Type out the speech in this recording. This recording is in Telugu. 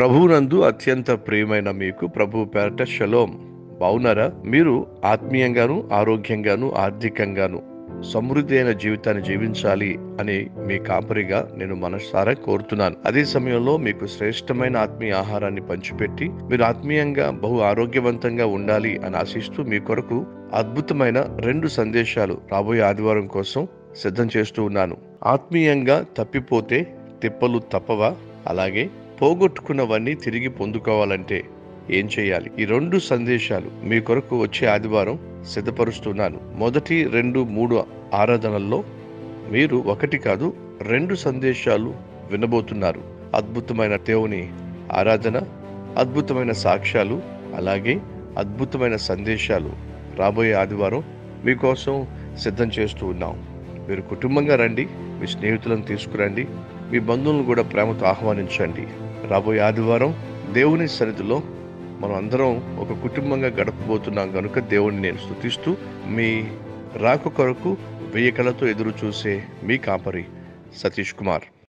ప్రభువునందు అత్యంత ప్రియమైన మీకు ప్రభు పేరట షలోం బావున్నారా మీరు ఆత్మీయంగాను ఆరోగ్యంగాను ఆర్థికంగాను సమృద్ధి అయిన జీవితాన్ని జీవించాలి అని మీ కాపరిగా నేను మనసారా కోరుతున్నాను అదే సమయంలో మీకు శ్రేష్టమైన ఆత్మీయ ఆహారాన్ని పంచిపెట్టి మీరు ఆత్మీయంగా బహు ఆరోగ్యవంతంగా ఉండాలి అని ఆశిస్తూ మీ కొరకు అద్భుతమైన రెండు సందేశాలు రాబోయే ఆదివారం కోసం సిద్ధం చేస్తూ ఉన్నాను ఆత్మీయంగా తప్పిపోతే తిప్పలు తప్పవా అలాగే పోగొట్టుకున్నవన్నీ తిరిగి పొందుకోవాలంటే ఏం చేయాలి ఈ రెండు సందేశాలు మీ కొరకు వచ్చే ఆదివారం సిద్ధపరుస్తున్నాను మొదటి రెండు మూడు ఆరాధనల్లో మీరు ఒకటి కాదు రెండు సందేశాలు వినబోతున్నారు అద్భుతమైన దేవుని ఆరాధన అద్భుతమైన సాక్ష్యాలు అలాగే అద్భుతమైన సందేశాలు రాబోయే ఆదివారం మీకోసం సిద్ధం చేస్తూ ఉన్నాం మీరు కుటుంబంగా రండి మీ స్నేహితులను తీసుకురండి మీ బంధువులను కూడా ప్రేమతో ఆహ్వానించండి రాబోయే ఆదివారం దేవుని సన్నిధిలో మనం అందరం ఒక కుటుంబంగా గడపబోతున్నాం కనుక దేవుణ్ణి నేను స్తుతిస్తూ మీ రాక కొరకు వెయ్యి కళతో ఎదురు చూసే మీ కాపరి సతీష్ కుమార్